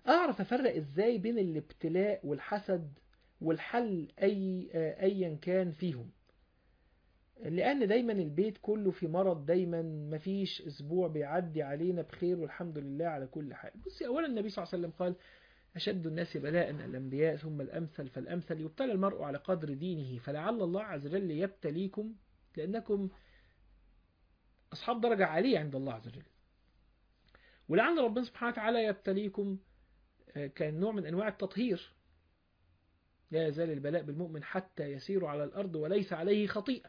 اعرف افرق ازاي بين الابتلاء والحسد والحل اي ايا كان فيهم لان دايما البيت كله في مرض دايما مفيش اسبوع بيعدي علينا بخير والحمد لله على كل حال بصي اولا النبي صلى الله عليه وسلم قال أشد الناس بلاء الأنبياء ثم الأمثل فالأمثل يبتلى المرء على قدر دينه فلعل الله عز وجل يبتليكم لأنكم أصحاب درجة عالية عند الله عز وجل ولعل ربنا سبحانه وتعالى يبتليكم كان نوع من أنواع التطهير لا يزال البلاء بالمؤمن حتى يسير على الأرض وليس عليه خطيئة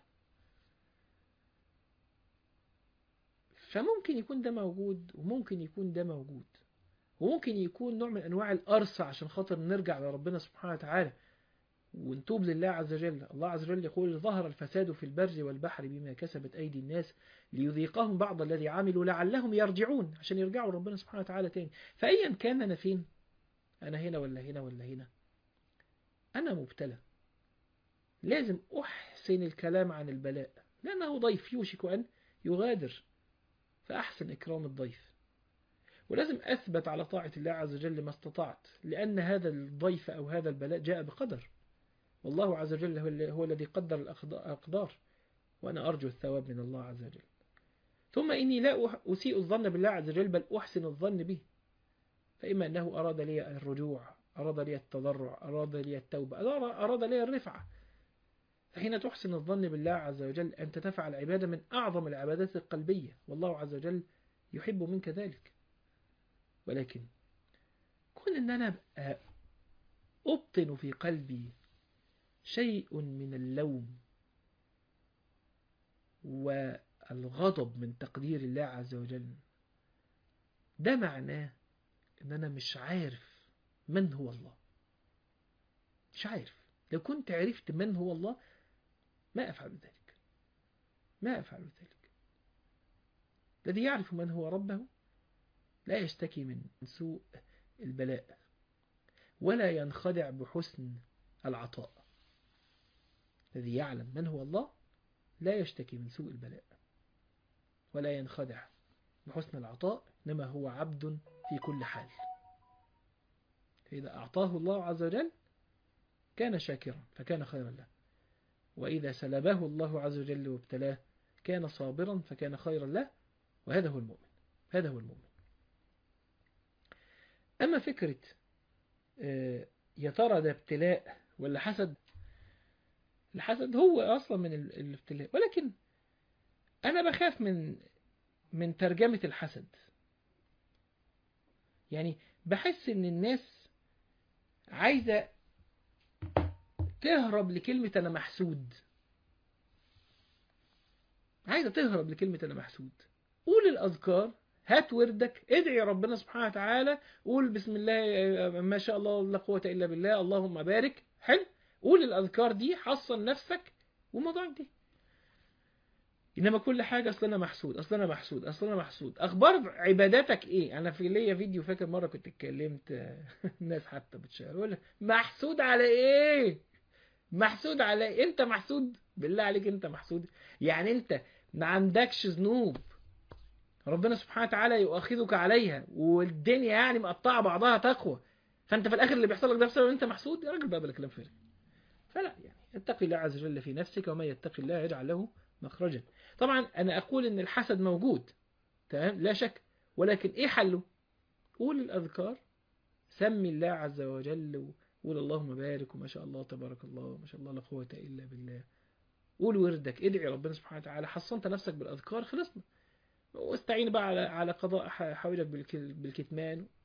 فممكن يكون ده موجود وممكن يكون ده موجود وممكن يكون نوع من أنواع الأرص عشان خاطر نرجع لربنا سبحانه وتعالى ونتوب لله عز وجل الله عز وجل يقول ظهر الفساد في البر والبحر بما كسبت أيدي الناس ليذيقهم بعض الذي عملوا لعلهم يرجعون عشان يرجعوا ربنا سبحانه وتعالى تاني فأيا كان أنا فين أنا هنا ولا هنا ولا هنا أنا مبتلى لازم أحسن الكلام عن البلاء لأنه ضيف يوشك أن يغادر فأحسن إكرام الضيف ولازم أثبت على طاعة الله عز وجل ما استطعت لأن هذا الضيف أو هذا البلاء جاء بقدر والله عز وجل هو الذي قدر الأقدار وأنا أرجو الثواب من الله عز وجل ثم إني لا أسيء الظن بالله عز وجل بل أحسن الظن به فإما أنه أراد لي الرجوع أراد لي التضرع أراد لي التوبة أراد لي الرفعة فحين تحسن الظن بالله عز وجل أنت تفعل عبادة من أعظم العبادات القلبية والله عز وجل يحب منك ذلك ولكن كون أن أنا أبطن في قلبي شيء من اللوم والغضب من تقدير الله عز وجل ده معناه ان انا مش عارف من هو الله مش عارف لو كنت عرفت من هو الله ما افعل ذلك ما افعل ذلك الذي يعرف من هو ربه لا يشتكي من سوء البلاء ولا ينخدع بحسن العطاء الذي يعلم من هو الله لا يشتكي من سوء البلاء ولا ينخدع بحسن العطاء إنما هو عبد في كل حال فإذا أعطاه الله عز وجل كان شاكرا فكان خيرا له وإذا سلبه الله عز وجل وابتلاه كان صابرا فكان خيرا له وهذا هو المؤمن هذا هو المؤمن أما فكرة يا ترى ده ابتلاء ولا حسد الحسد هو أصلا من الابتلاء ولكن أنا بخاف من من ترجمة الحسد يعني بحس إن الناس عايزة تهرب لكلمة أنا محسود عايزة تهرب لكلمة أنا محسود قول الأذكار هات وردك ادعي ربنا سبحانه وتعالى قول بسم الله ما شاء الله لا قوة إلا بالله اللهم بارك حلو قول الأذكار دي حصن نفسك والموضوع انتهى إنما كل حاجة أصل أنا محسود أصل أنا محسود أصل أنا محسود أخبار عباداتك إيه أنا في ليا فيديو فاكر مرة كنت اتكلمت الناس حتى بتشاور محسود على إيه محسود على إيه أنت محسود بالله عليك أنت محسود يعني أنت ما عندكش ذنوب ربنا سبحانه وتعالى يؤاخذك عليها والدنيا يعني مقطعه بعضها تقوى فانت في الاخر اللي بيحصل لك ده بسبب انت محسود يا راجل بقى بلا كلام فارغ فلا يعني اتقي الله عز وجل في نفسك وما يتقي الله يجعل له مخرجا طبعا انا اقول ان الحسد موجود تمام لا شك ولكن ايه حله قول الاذكار سمي الله عز وجل وقول اللهم بارك وما شاء الله تبارك الله ما شاء الله لا قوه الا بالله قول وردك ادعي ربنا سبحانه وتعالى حصنت نفسك بالاذكار خلصنا واستعين بقى على على قضاء حوائجك بالكتمان